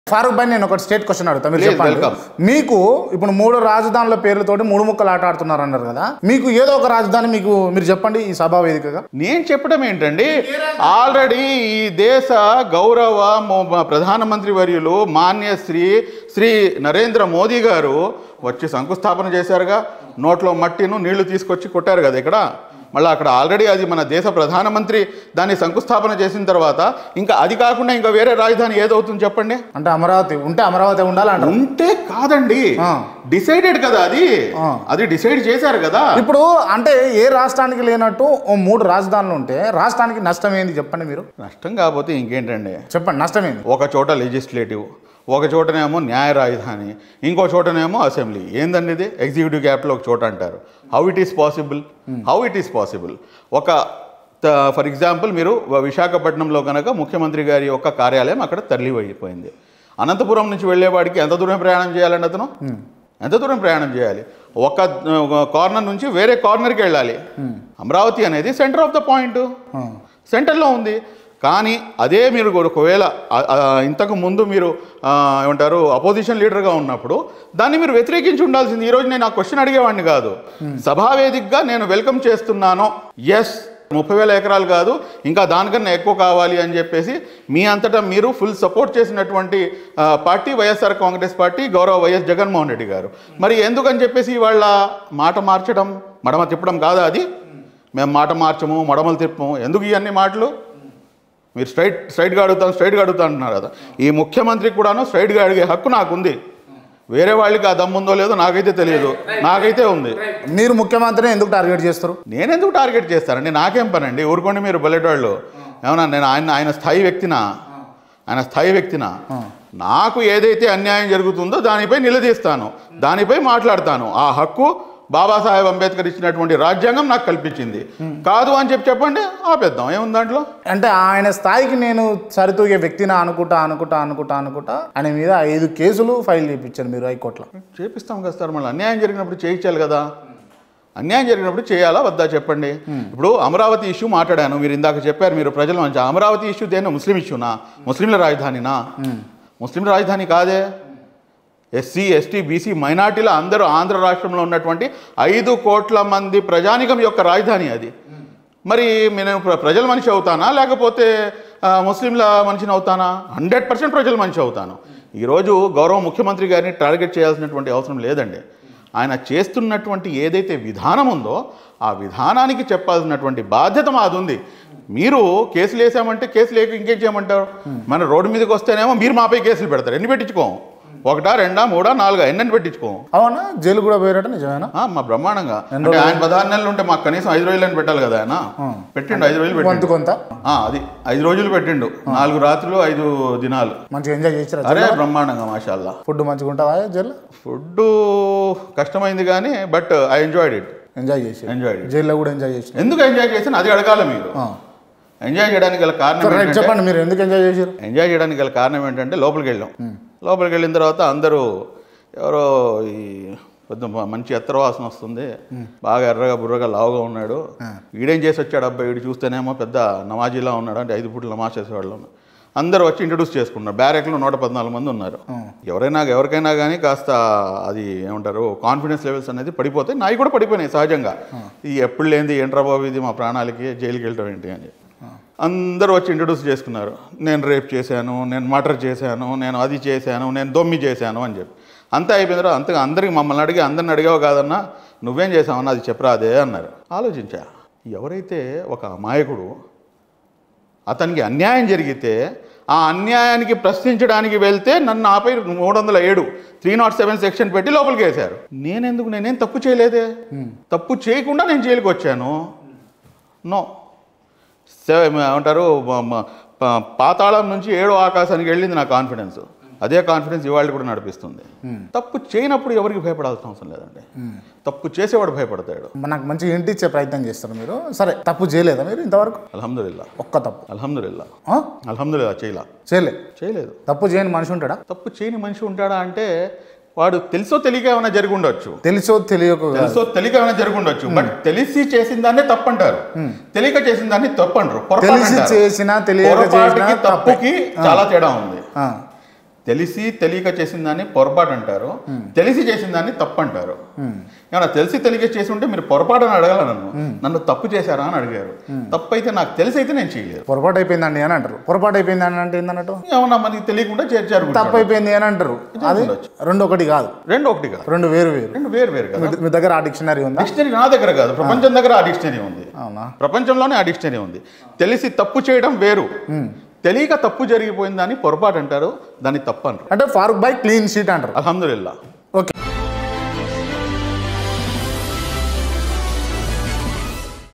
ఫారూక్ భాయ్ నేను ఒక state question అడుగుతా మీరు Please, చెప్పండి welcome. మీకు ఇప్పుడు మూడు రాజధానుల పేర్లతోటి మూడు ముక్కలు ఆట ఆడుతున్నారు అన్నారు కదా మీకు ఏదో ఒక రాజధాని మీకు మీరు చెప్పండి ఈ సభా వేదికగా నేను చెప్పడం ఏంటండి ఆల్రెడీ ఈ దేశ గౌరవ మో- ప్రధానమంత్రి వర్యులు మాన్యశ్రీ శ్రీ నరేంద్ర మోదీ గారు వచ్చి శంకుస్థాపన చేశారుగా నోట్లో మట్టిను నీళ్లు తీసుకొచ్చి కొట్టారు కదా ఇక్కడ మళ్ళీ అక్కడ ఆల్రెడీ అది మన దేశ ప్రధానమంత్రి దాన్ని శంకుస్థాపన చేసిన తర్వాత ఇంకా అది కాకుండా ఇంకా వేరే రాజధాని ఏదవుతుంది చెప్పండి అంటే అమరావతి ఉంటే అమరావతి ఉండాలంటారు ఉంటే కాదండి ఆ. డిసైడెడ్ కదా అది ఆ. అది డిసైడ్ చేశారు కదా ఇప్పుడు అంటే ఏ రాష్ట్రానికి లేనట్టు ఓ మూడు రాజధానులు ఉంటే రాష్ట్రానికి నష్టం ఏంది చెప్పండి మీరు నష్టం కాకపోతే ఇంకేంటండి చెప్పండి నష్టం ఏంది ఒక చోట లెజిస్లేటివ్ ఒక చోటనేమో న్యాయ రాజధాని ఇంకో చోటనేమో అసెంబ్లీ ఏందండి ఇది ఎగ్జిక్యూటివ్ క్యాపిటల్ ఒక చోట అంటారు how it is possible how it is possible ఒక ఫర్ ఎగ్జాంపుల్ మీరు విశాఖపట్నంలో కనుక ముఖ్యమంత్రి గారి యొక్క కార్యాలయం అక్కడ తరలిపోయిపోయింది అనంతపురం నుంచి వెళ్ళేవాడికి ఎంత దూరం ప్రయాణం చేయాలండి అతను ఎంత దూరం ప్రయాణం చేయాలి ఒక కార్నర్ నుంచి వేరే కార్నర్కి వెళ్ళాలి అమరావతి అనేది సెంటర్ ఆఫ్ ద పాయింట్ సెంటర్లో ఉంది కానీ అదే మీరు ఒకవేళ ఆ- ఆ ఇంతకు ముందు మీరు ఆ, ఏమంటారు అపోజిషన్ లీడర్గా ఉన్నప్పుడు దాన్ని మీరు వ్యతిరేకించి ఉండాల్సింది ఈరోజు నేను ఆ క్వశ్చన్ అడిగేవాడిని కాదు సభావేదికగా నేను వెల్కమ్ చేస్తున్నాను ఎస్ ముప్పై వేల ఎకరాలు కాదు ఇంకా దానికన్నా ఎక్కువ కావాలి అని చెప్పేసి మీ అంతటా మీరు ఫుల్ సపోర్ట్ చేసినటువంటి ఆ, పార్టీ వైఎస్ఆర్ కాంగ్రెస్ పార్టీ గౌరవ వైఎస్ జగన్మోహన్ రెడ్డి గారు మరి ఎందుకని చెప్పేసి వాళ్ళ మాట మార్చడం మడమ తిప్పడం కాదా అది మేము మాట మార్చము మడమలు తిప్పము ఎందుకు ఇవన్నీ మాటలు మీరు స్ట్రైట్ స్ట్రైట్గా అడుగుతాను స్ట్రైట్గా అడుగుతా అంటున్నారు కదా ఈ ముఖ్యమంత్రికి కూడాను స్ట్రైట్గా అడిగే హక్కు నాకుంది వేరే వాళ్ళకి ఆ దమ్ముందో లేదో నాకైతే తెలియదు నాకైతే ఉంది మీరు ముఖ్యమంత్రిని ఎందుకు టార్గెట్ చేస్తారు నేనెందుకు టార్గెట్ చేస్తానండి నాకేం పనండి ఊరుకోండి మీరు బల్లెటోళ్ళు ఏమన్నా నేను ఆయన ఆయన స్థాయి వ్యక్తినా ఆయన స్థాయి వ్యక్తినా నాకు ఏదైతే అన్యాయం జరుగుతుందో దానిపై నిలదీస్తాను దానిపై మాట్లాడతాను ఆ హక్కు బాబాసాహెబ్ అంబేద్కర్ ఇచ్చినటువంటి రాజ్యాంగం నాకు కల్పించింది కాదు అని చెప్పి చెప్పండి ఆపేద్దాం ఏముంది దాంట్లో అంటే ఆయన స్థాయికి నేను సరితూగే వ్యక్తిని అనుకుంటా అనుకుంటా అనుకుంటా అనుకుంటా ఆయన మీద ఐదు కేసులు ఫైల్ చేయించారు మీరు హైకోర్టులో చేపిస్తాం కదా సార్ మళ్ళీ అన్యాయం జరిగినప్పుడు చేయించాలి కదా అన్యాయం జరిగినప్పుడు చేయాలా వద్దా చెప్పండి ఇప్పుడు అమరావతి ఇష్యూ మాట్లాడాను మీరు ఇందాక చెప్పారు మీరు ప్రజల మంచి అమరావతి ఇష్యూ దేని ముస్లిం ఇష్యూనా ముస్లింల రాజధానినా ముస్లింల రాజధాని కాదే ఎస్సీ ఎస్టీ బీసీ మైనార్టీల అందరూ ఆంధ్ర రాష్ట్రంలో ఉన్నటువంటి ఐదు కోట్ల మంది ప్రజానికం యొక్క రాజధాని అది మరి నేను ప్ర- ప్రజల మనిషి అవుతానా లేకపోతే ఆ, ముస్లింల మనిషిని అవుతానా హండ్రెడ్ పర్సెంట్ ప్రజల మనిషి అవుతాను ఈరోజు గౌరవ ముఖ్యమంత్రి గారిని టార్గెట్ చేయాల్సినటువంటి అవసరం లేదండి ఆయన చేస్తున్నటువంటి ఏదైతే విధానం ఉందో ఆ విధానానికి చెప్పాల్సినటువంటి బాధ్యత మాది ఉంది మీరు కేసులు వేసామంటే కేసులు లేక ఇంకేం చేయమంటారు మన రోడ్డు మీదకి వస్తేనేమో మీరు మాపై కేసులు పెడతారు ఎన్ని పెట్టించుకోం ఒకటా రెండా మూడా నాలుగా ఎన్నెన్ని పెట్టించుకోం అవునా జైలు కూడా పోయారట నిజమేనా ఆ, మా బ్రహ్మాండంగా అంటే ఆయన పదహారు నెలలు ఉంటే మాకు కనీసం ఐదు రోజులని పెట్టాలి కదా ఆయన పెట్టిండు ఐదు రోజులు కొంత పెట్టిండు కొంత ఆ, అది ఐదు రోజులు పెట్టిండు నాలుగు రాత్రులు ఐదు దినాలు మంచిగా ఎంజాయ్ చేసారా అరే బ్రహ్మాండంగా మాషాల్లా ఫుడ్ మంచిగా ఉంటుందా జైల్లో ఫుడ్ కష్టమైంది కానీ but I enjoyed it enjoy చేసి ఎంజాయ్డ్ ఇట్ జైల్లో కూడా ఎంజాయ్ చేసి ఎందుకు ఎంజాయ్ చేసాను అది అడగాల మీరు ఎంజాయ్ చేయడానికి గల కారణం రైట్ ఏంటంటే చెప్పండి మీరు ఎందుకు ఎంజాయ్ చేశారు ఎంజాయ్ చేయడానికి గల కారణం ఏంటంటే లోపలికి వెళ్ళాం లోపలికి వెళ్ళిన తర్వాత అందరూ ఎవరో ఈ పెద్ద మ- మంచి ఎత్తర వాసన వస్తుంది బాగా ఎర్రగా బుర్రగా లావుగా ఉన్నాడు వీడేం చేసి వచ్చాడు అబ్బాయి వీడు చూస్తేనేమో పెద్ద నమాజీలా ఉన్నాడు అంటే ఐదు పూటలు నమాజ్ చేసేవాళ్ళు అందరూ వచ్చి ఇంట్రడ్యూస్ చేసుకున్నారు బ్యారెక్లో నూట పద్నాలుగు మంది ఉన్నారు ఎవరైనా ఎవరికైనా కానీ కాస్త అది ఏమంటారు కాన్ఫిడెన్స్ లెవెల్స్ అనేది పడిపోతాయి నాయి కూడా పడిపోయినాయి సహజంగా ఈ ఎప్పుడు లేనిది ఏంట్రా బాబు ఇది మా ప్రాణాలకి జైలుకి వెళ్ళటం ఏంటి అని చెప్పి అందరూ వచ్చి ఇంట్రడ్యూస్ చేసుకున్నారు నేను రేప్ చేశాను నేను మర్డర్ చేశాను నేను అది చేశాను నేను దొమ్మి చేశాను అని చెప్పి అంతా అయిపోయిన తర్వాత అంతగా అందరికి మమ్మల్ని అడిగి అందరిని అడిగావు కాదన్నా నువ్వేం చేసావన్నా అది చెప్పరా అదే అన్నారు ఆలోచించా ఎవరైతే ఒక అమాయకుడు అతనికి అన్యాయం జరిగితే ఆ అన్యాయానికి ప్రశ్నించడానికి వెళ్తే నన్ను ఆపై మూడు వందల ఏడు త్రీ నాట్ సెవెన్ సెక్షన్ పెట్టి లోపలికి వేశారు నేనెందుకు నేనేం తప్పు చేయలేదే తప్పు చేయకుండా నేను జైలుకి వచ్చాను నో సె- ఏమంటారు మ- మ- ప- పాతాళం నుంచి ఏడో ఆకాశానికి వెళ్ళింది నా కాన్ఫిడెన్స్ అదే కాన్ఫిడెన్స్ ఇవాళ కూడా నడిపిస్తుంది తప్పు చేయనప్పుడు ఎవరికి భయపడాల్సిన అవసరం లేదండి తప్పు చేసేవాడు భయపడతాడు నాకు మంచిగా ఇంటి ఇచ్చే ప్రయత్నం చేస్తారు మీరు సరే తప్పు చేయలేదా మీరు ఇంతవరకు అల్హమ్దుల్లా ఒక్క తప్పు అల్హమ్దుల్లా ఆ? అల్హమ్దుల్లా చేయలా చేయలే చేయలేదు తప్పు చేయని మనిషి ఉంటాడా తప్పు చేయని మనిషి ఉంటాడా అంటే వాడు తెలుసో తెలియక ఏమైనా జరిగి ఉండొచ్చు తెలుసో తెలియక కాదు. తెలుసో తెలియక ఏమైనా జరిగి ఉండొచ్చు బట్ తెలిసి చేసిన దాన్ని తప్పు అంటారు తెలియక చేసిన దాన్ని తప్పు అంటారు పొరపాటు తెలిసి అంటారు. చేసినా తెలియక పొరపాటుకి చేసినా తప్పే. తప్పుకి చాలా తేడా ఉంది ఆ. తెలిసి తెలియక చేసిన దాన్ని పొరపాటు అంటారు తెలిసి చేసిన దాన్ని తప్పు అంటారు ఏమన్నా తెలిసి తెలియక చేసి ఉంటే మీరు పొరపాటు అని అడగాల నన్ను నన్ను తప్పు చేశారా అని అడిగారు తప్పు అయితే నాకు తెలిసి అయితే నేను చేయలేదు పొరపాటు అయిపోయిందండి అని అంటారు పొరపాటు అయిపోయింది అని అంటే ఏందన్నట్టు ఏమన్నా మనకి తెలియకుండా చేర్చారు తప్పు అయిపోయింది అని అంటారు అది రెండు ఒకటి కాదు రెండు ఒకటి కాదు రెండు వేరు వేరు రెండు వేరు వేరు కదా మీ దగ్గర ఆ డిక్షనరీ ఉందా డిక్షనరీ నా దగ్గర కాదు ప్రపంచం దగ్గర ఆ డిక్షనరీ ఉంది అవునా ప్రపంచంలోనే ఆ డిక్షనరీ ఉంది తెలిసి తప్పు చేయడం వేరు తెలియక తప్పు జరిగిపోయిందని పొరపాటు అంటారు దాన్ని తప్పు అంటారు అంటే ఫారూక్ బాయ్ క్లీన్ షీట్ అంటారు అల్హమ్దుల్లా